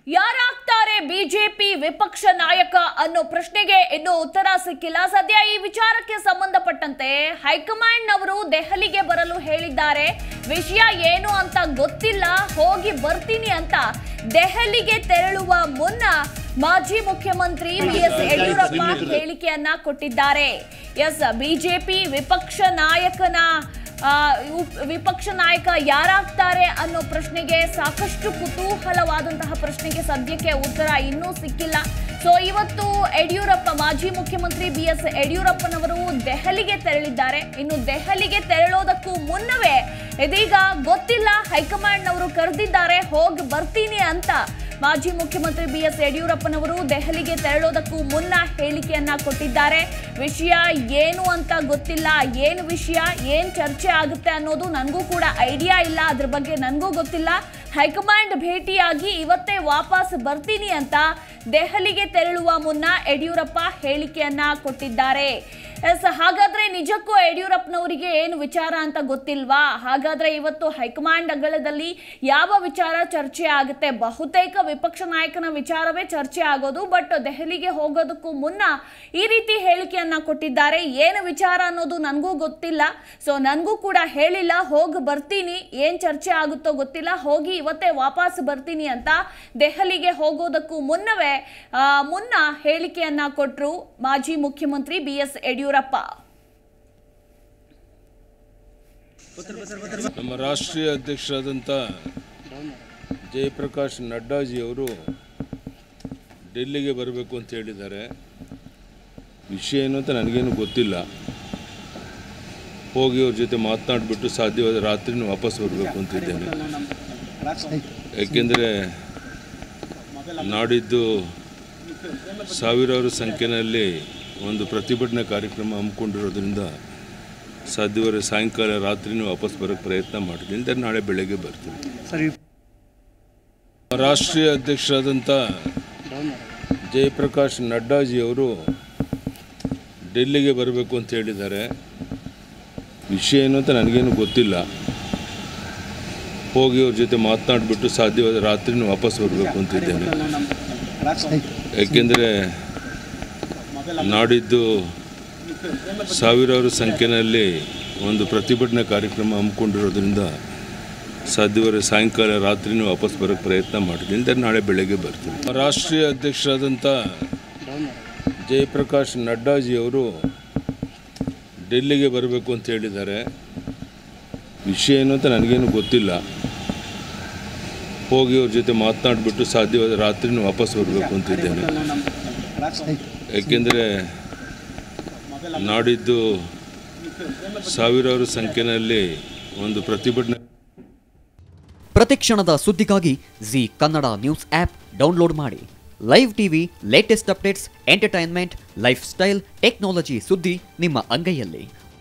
ಯಾರಾಗ್ತಾರೆ BJP ವಿಪಕ್ಷ ನಾಯಕ ಅನ್ನೋ ಪ್ರಶ್ನೆಗೆ ಇನ್ನೂ ಉತ್ತರ ಸಿಕ್ಕಿಲ್ಲ ಸದ್ಯ ಈ ವಿಚಾರಕ್ಕೆ ಸಂಬಂಧಪಟ್ಟಂತೆ ಹೈಕಮಾಂಡ್ ನವರು ದೆಹಲಿಗೆ ಬರಲು ಹೇಳಿದ್ದಾರೆ ವಿಷಯ ಏನು ಅಂತ ಗೊತ್ತಿಲ್ಲ ಹೋಗಿ ಬರ್ತೀನಿ ಅಂತ ದೆಹಲಿಗೆ ತೆರಳುವ ಮುನ್ನ ಮಾಜಿ ಮುಖ್ಯಮಂತ್ರಿ ಬಿ ಎಸ್ ಯಡಿಯೂರಪ್ಪ ಹೇಳಿಕೆಯನ್ನ ಕೊಟ್ಟಿದ್ದಾರೆ ಎಸ್ ಬಿಜೆಪಿ ವಿಪಕ್ಷ ನಾಯಕನ ಆ, ಉಪ್- ವಿಪಕ್ಷ ನಾಯಕ ಯಾರಾಗ್ತಾರೆ ಅನ್ನೋ ಪ್ರಶ್ನೆಗೆ ಸಾಕಷ್ಟು ಕುತೂಹಲವಾದಂತಹ ಪ್ರಶ್ನೆಗೆ ಸದ್ಯಕ್ಕೆ ಉತ್ತರ ಇನ್ನೂ ಸಿಕ್ಕಿಲ್ಲ ಸೊ ಇವತ್ತು ಯಡಿಯೂರಪ್ಪ ಮಾಜಿ ಮುಖ್ಯಮಂತ್ರಿ ಬಿ ಎಸ್ ಯಡಿಯೂರಪ್ಪನವರು ದೆಹಲಿಗೆ ತೆರಳಿದ್ದಾರೆ ಇನ್ನು ದೆಹಲಿಗೆ ತೆರಳೋದಕ್ಕೂ ಮುನ್ನವೇ ಇದೀಗ ಗೊತ್ತಿಲ್ಲ ಹೈಕಮಾಂಡ್ನವರು ಕರೆದಿದ್ದಾರೆ ಹೋಗಿ ಬರ್ತೀನಿ ಅಂತ ಮಾಜಿ ಮುಖ್ಯಮಂತ್ರಿ ಬಿ ಎಸ್ ಯಡಿಯೂರಪ್ಪನವರು ದೆಹಲಿಗೆ ತೆರಳೋದಕ್ಕೂ ಮುನ್ನ ಹೇಳಿಕೆಯನ್ನ ಕೊಟ್ಟಿದ್ದಾರೆ ವಿಷಯ ಏನು ಅಂತ ಗೊತ್ತಿಲ್ಲ ಏನು ವಿಷಯ ಏನ್ ಚರ್ಚೆ ಆಗುತ್ತೆ ಅನ್ನೋದು ನನಗೂ ಕೂಡ ಐಡಿಯಾ ಇಲ್ಲ ಅದ್ರ ಬಗ್ಗೆ ನನಗೂ ಗೊತ್ತಿಲ್ಲ ಹೈಕಮಾಂಡ್ ಭೇಟಿಯಾಗಿ ಇವತ್ತೇ ವಾಪಸ್ ಬರ್ತೀನಿ ಅಂತ ದೆಹಲಿಗೆ ತೆರಳುವ ಮುನ್ನ ಯಡಿಯೂರಪ್ಪ ಹೇಳಿಕೆಯನ್ನ ಕೊಟ್ಟಿದ್ದಾರೆ ಎಸ್ ಹಾಗಾದ್ರೆ ನಿಜಕ್ಕೂ ಯಡಿಯೂರಪ್ಪನವರಿಗೆ ಏನು ವಿಚಾರ ಅಂತ ಗೊತ್ತಿಲ್ವಾ ಹಾಗಾದ್ರೆ ಇವತ್ತು ಹೈಕಮಾಂಡ್ ಅಂಗಳದಲ್ಲಿ ಯಾವ ವಿಚಾರ ಚರ್ಚೆ ಆಗುತ್ತೆ ಬಹುತೇಕ ವಿಪಕ್ಷ ನಾಯಕನ ವಿಚಾರವೇ ಚರ್ಚೆ ಆಗೋದು ಬಟ್ ದೆಹಲಿಗೆ ಹೋಗೋದಕ್ಕೂ ಮುನ್ನ ಈ ರೀತಿ ಹೇಳಿಕೆಯನ್ನ ಕೊಟ್ಟಿದ್ದಾರೆ ಏನು ವಿಚಾರ ಅನ್ನೋದು ನನಗೂ ಗೊತ್ತಿಲ್ಲ ಸೊ ನನಗೂ ಕೂಡ ಹೇಳಿಲ್ಲ ಹೋಗಿ ಬರ್ತೀನಿ ಏನ್ ಚರ್ಚೆ ಆಗುತ್ತೋ ಗೊತ್ತಿಲ್ಲ ಹೋಗಿ ಇವತ್ತೇ ವಾಪಸ್ ಬರ್ತೀನಿ ಅಂತ ದೆಹಲಿಗೆ ಹೋಗೋದಕ್ಕೂ ಮುನ್ನವೇ ಆ, ಮುನ್ನ ಹೇಳಿಕೆಯನ್ನ ಕೊಟ್ಟರು ಮಾಜಿ ಮುಖ್ಯಮಂತ್ರಿ ಬಿ ಎಸ್ ಯಡಿಯೂರಪ್ಪ ನಮ್ಮ ರಾಷ್ಟ್ರೀಯ ಅಧ್ಯಕ್ಷರಾದಂಥ ಜಯಪ್ರಕಾಶ್ ನಡ್ಡಾಜಿಯವರು ಡೆಲ್ಲಿಗೆ ಬರಬೇಕು ಅಂತ ಹೇಳಿದ್ದಾರೆ ವಿಷಯ ಏನು ಅಂತ ನನಗೇನು ಗೊತ್ತಿಲ್ಲ ಹೋಗಿ ಅವ್ರ ಜೊತೆ ಮಾತನಾಡಿಬಿಟ್ಟು ಸಾಧ್ಯವಾದ ರಾತ್ರಿನೂ ವಾಪಸ್ ಬರಬೇಕು ಅಂತಿದ್ದೇನೆ ಏಕೆಂದರೆ ನಾಡಿದ್ದು ಸಾವಿರಾರು ಸಂಖ್ಯೆಯಲ್ಲಿ ಒಂದು ಪ್ರತಿಭಟನಾ ಕಾರ್ಯಕ್ರಮ ಹಮ್ಮಿಕೊಂಡಿರೋದ್ರಿಂದ ಸಾಧ್ಯವಾದ ಸಾಯಂಕಾಲ ರಾತ್ರಿನೂ ವಾಪಸ್ ಬರೋಕ್ಕೆ ಪ್ರಯತ್ನ ಮಾಡ್ತೀನಿ ಅಂದರೆ ನಾಳೆ ಬೆಳಗ್ಗೆ ಬರ್ತೀನಿ ಸರಿ ರಾಷ್ಟ್ರೀಯ ಅಧ್ಯಕ್ಷರಾದಂಥ ಜಯಪ್ರಕಾಶ್ ನಡ್ಡಾಜಿಯವರು ಡೆಲ್ಲಿಗೆ ಬರಬೇಕು ಅಂತ ಹೇಳಿದ್ದಾರೆ ವಿಷಯ ಏನು ಅಂತ ನನಗೇನು ಗೊತ್ತಿಲ್ಲ ಹೋಗಿ ಅವ್ರ ಜೊತೆ ಮಾತನಾಡಿಬಿಟ್ಟು ಸಾಧ್ಯವಾದ ರಾತ್ರಿನೂ ವಾಪಸ್ ಬರಬೇಕು ಅಂತಿದ್ದೇನೆ ಏಕೆಂದರೆ ನಾಡಿದ್ದು ಸಾವಿರಾರು ಸಂಖ್ಯೆಯಲ್ಲಿ ಒಂದು ಪ್ರತಿಭಟನಾ ಕಾರ್ಯಕ್ರಮ ಹಮ್ಮಿಕೊಂಡಿರೋದ್ರಿಂದ ಸಾಧ್ಯವಾದ ಸಾಯಂಕಾಲ ರಾತ್ರಿನೂ ವಾಪಸ್ ಬರೋಕ್ಕೆ ಪ್ರಯತ್ನ ಮಾಡ್ತೀನಿ ಅಂದರೆ ನಾಳೆ ಬೆಳಗ್ಗೆ ಬರ್ತೀನಿ ರಾಷ್ಟ್ರೀಯ ಅಧ್ಯಕ್ಷರಾದಂಥ ಜಯಪ್ರಕಾಶ್ ನಡ್ಡಾಜಿಯವರು ಡೆಲ್ಲಿಗೆ ಬರಬೇಕು ಅಂತ ಹೇಳಿದ್ದಾರೆ ವಿಷಯ ಏನು ಅಂತ ನನಗೇನು ಗೊತ್ತಿಲ್ಲ ಹೋಗಿ ಅವ್ರ ಜೊತೆ ಮಾತನಾಡಿಬಿಟ್ಟು ಸಾಧ್ಯವಾದ ರಾತ್ರಿನೂ ವಾಪಸ್ ಬರಬೇಕು ಅಂತಿದ್ದೇನೆ ಏಕೆಂದರೆ ನಾಡಿದ್ದು ಸಾವಿರಾರು ಸಂಖ್ಯೆಯಲ್ಲಿ ಒಂದು ಪ್ರತಿಭಟನೆ ಪ್ರತಿಕ್ಷಣದ ಸುದ್ದಿಗಾಗಿ Zee Kannada news app download ಮಾಡಿ live TV latest updates entertainment lifestyle technology ಸುದ್ದಿ ನಿಮ್ಮ ಅಂಗೈಯಲ್ಲಿ